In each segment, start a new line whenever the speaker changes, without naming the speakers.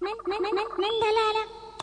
நந்தலாலா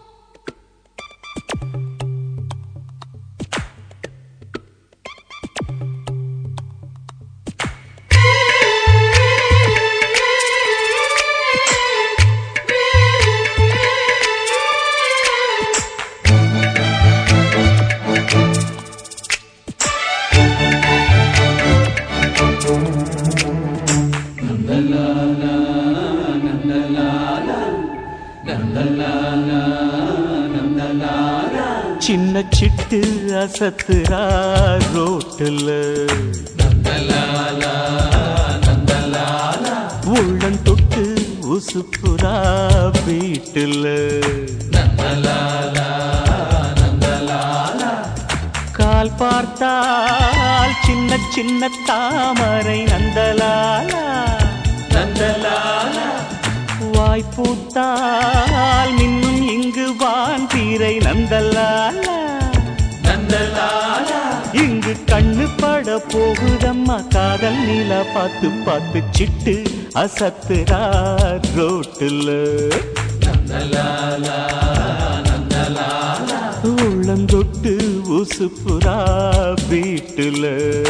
சின்ன சிட்டு அசத்துறா ரோட்டுல உள்ளம் தொட்டு உசுப்புறா வீட்டுல கால் பார்த்தால் சின்ன சின்ன தாமரை நந்தலாலா நந்தலாலா வாய் பூத்தால் மின்னும் இங்கு வான் தீரை நந்தலாலா நந்தலாலா இங்கு கண்ணு பட போகுதம்மா காதல் நீலா பார்த்து பார்த்து சிட்டு அசத்துறா ரோட்டுல உள்ளந்தொட்டு உசுப்புறா வீட்டுல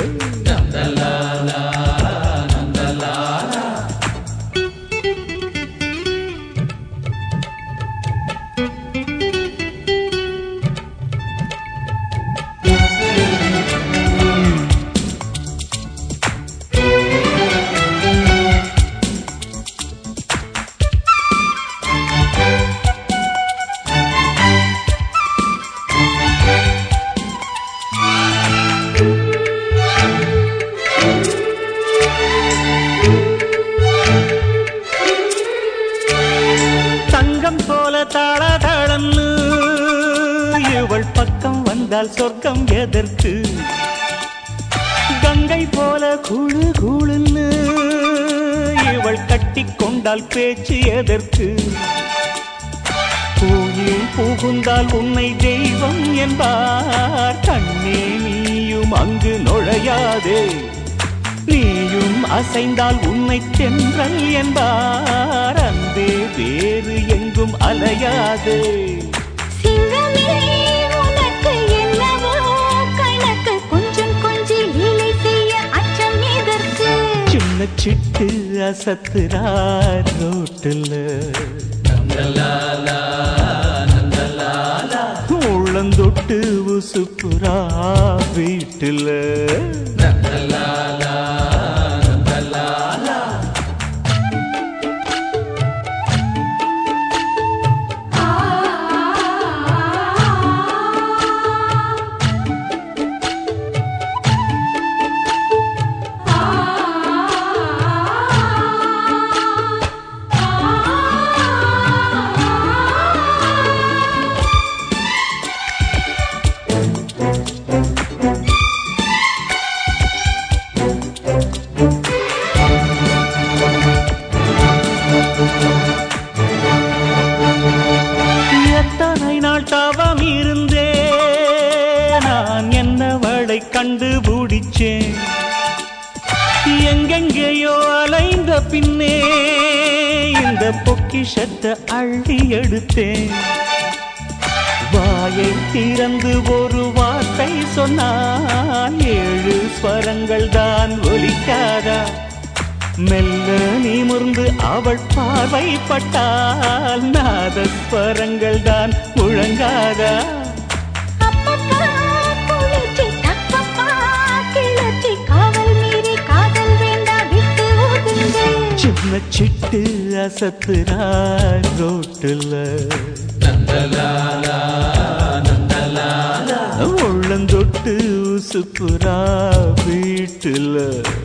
தங்கம் போல தாள தாளன்னு இவள் பக்கம் வந்தால் சொர்க்கம் எதற்கு கங்கை போல குழு குழுன்னு இவள் கட்டி கொண்டால் பேச்சு எதற்கு கோயில் புகுந்தால் உன்னை தெய்வம் என்பார் கண்ணே நீயும் அங்கு நுழையாதே நீயும் அசைந்தால் உன்னை தென்றல் என்பார் அன்பே வேறு எங்கும் அலையாதே
சிங்கமே உனக்கு என்னவோ கணக்கு கொஞ்சம் கொஞ்சி லீலை செய்ய அச்சம் எதற்கு
சின்ன சிட்டு அசத்துறா ரோட்டுல உள்ளந்தொட்டு உசுப்புறா வீட்டுல எத்தனை நாள் தவம் இருந்தே நான் என்னவளை கண்டுபிடிச்சேன் எங்கெங்கேயோ அலைந்த பின்னே இந்த பொக்கிஷத்தை அள்ளி எடுத்தேன் வாயை திறந்து ஒரு வார்த்தை சொன்னால் ஏழு ஸ்வரங்கள் தான் ஒலிக்காதா மெல்ல நிமிர்ந்து அவள் பார்வைப்பட்டால் நாதஸ்வரங்கள் தான் முழங்காதா
அப்பப்பா குளிர்ச்சி தப்பப்பா கிளர்ச்சி காவல் மீறி காதல் வேண்டாம் விட்டு ஒதுங்கு
சின்ன சிட்டு அசத்துறா ரோட்டுல உள்ளந்தொட்டு உசுப்புறா வீட்டுல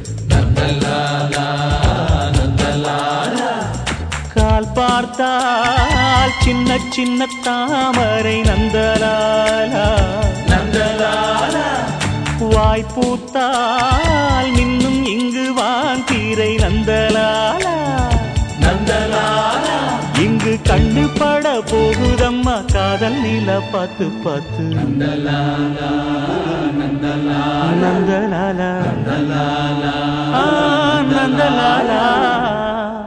கால் பார்த்தால் சின்ன சின்ன தாமரை நந்தலாலா நந்தலாலா வாய் பூத்தால் மின்னும் இங்கு வான் தீரை நந்தலாலா நந்தலாலா இங்கு கண்ணு பட போகுதம்மா காதல் நீல பார்த்து பார்த்து நந்தலாலா நந்தலாலா நந்தலாலா